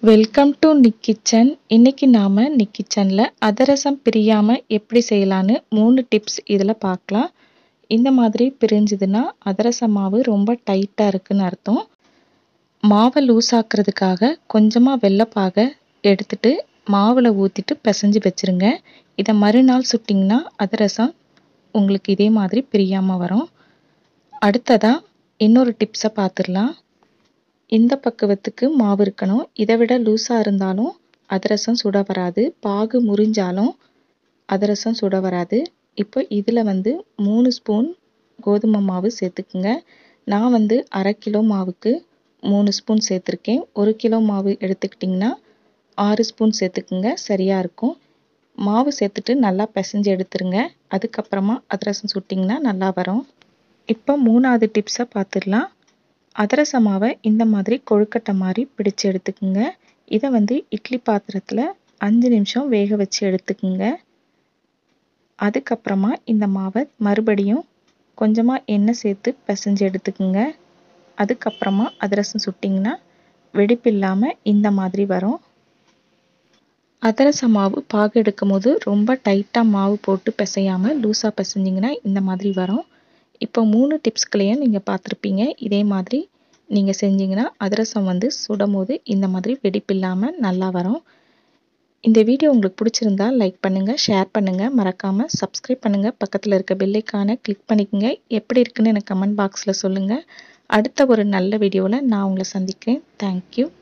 welcome to Nick kitchen இன்னைக்கு நாம் நிக் கிச்சனில் அதிரசம் பிரியாமல் எப்படி செய்யலான்னு மூணு டிப்ஸ் இதில் பார்க்கலாம் இந்த மாதிரி பிரிஞ்சுதுன்னா அதிரச மாவு ரொம்ப டைட்டாக இருக்குன்னு அர்த்தம் மாவை லூஸ் ஆக்குறதுக்காக கொஞ்சமாக வெள்ளைப்பாகை எடுத்துட்டு மாவில் ஊற்றிட்டு பிசைஞ்சு வச்சுருங்க இதை மறுநாள் சுட்டிங்கன்னா அதிரசம் உங்களுக்கு இதே மாதிரி பிரியாமல் வரும் அடுத்ததாக இன்னொரு டிப்ஸை பார்த்துடலாம் இந்த பக்குவத்துக்கு மாவு இருக்கணும் இதை விட லூஸாக இருந்தாலும் அதிரசம் சுட வராது பாகு முறிஞ்சாலும் அதிரசம் சுட வராது இப்போ இதில் வந்து மூணு ஸ்பூன் கோதுமை மாவு சேர்த்துக்குங்க நான் வந்து அரை கிலோ மாவுக்கு மூணு ஸ்பூன் சேர்த்துருக்கேன் ஒரு கிலோ மாவு எடுத்துக்கிட்டிங்கன்னா ஆறு ஸ்பூன் சேர்த்துக்குங்க சரியாக இருக்கும் மாவு சேர்த்துட்டு நல்லா பிசைஞ்சு எடுத்துருங்க அதுக்கப்புறமா அதிரசம் சுட்டிங்கன்னா நல்லா வரும் இப்போ மூணாவது டிப்ஸை பார்த்துடலாம் அதிரச மாவை இந்த மாதிரி கொழுக்கட்டை மாதிரி பிடிச்சு எடுத்துக்குங்க இதை வந்து இட்லி பாத்திரத்தில் அஞ்சு நிமிஷம் வேக வச்சு எடுத்துக்குங்க அதுக்கப்புறமா இந்த மாவை மறுபடியும் கொஞ்சமாக எண்ணெய் சேர்த்து பிசைஞ்சு எடுத்துக்குங்க அதுக்கப்புறமா அதிரசம் சுட்டிங்கன்னா வெடிப்பு இல்லாமல் இந்த மாதிரி வரும் அதிரச மாவு பாகு எடுக்கும் போது ரொம்ப டைட்டாக மாவு போட்டு பிசையாமல் லூஸாக பிசைஞ்சிங்கன்னா இந்த மாதிரி வரும் இப்போ மூணு டிப்ஸ்களையும் நீங்கள் பார்த்துருப்பீங்க இதே மாதிரி நீங்கள் செஞ்சீங்கன்னா அதிரசம் வந்து சுடும் போது இந்த மாதிரி வெடிப்பு இல்லாமல் நல்லா வரும் இந்த வீடியோ உங்களுக்கு பிடிச்சிருந்தா லைக் பண்ணுங்கள் ஷேர் பண்ணுங்கள் மறக்காமல் சப்ஸ்கிரைப் பண்ணுங்கள் பக்கத்தில் இருக்க பெல்லைக்கான கிளிக் பண்ணிக்கோங்க எப்படி இருக்குன்னு எனக்கு கமெண்ட் பாக்ஸில் சொல்லுங்கள் அடுத்த ஒரு நல்ல வீடியோவில் நான் உங்களை சந்திக்கிறேன் தேங்க்யூ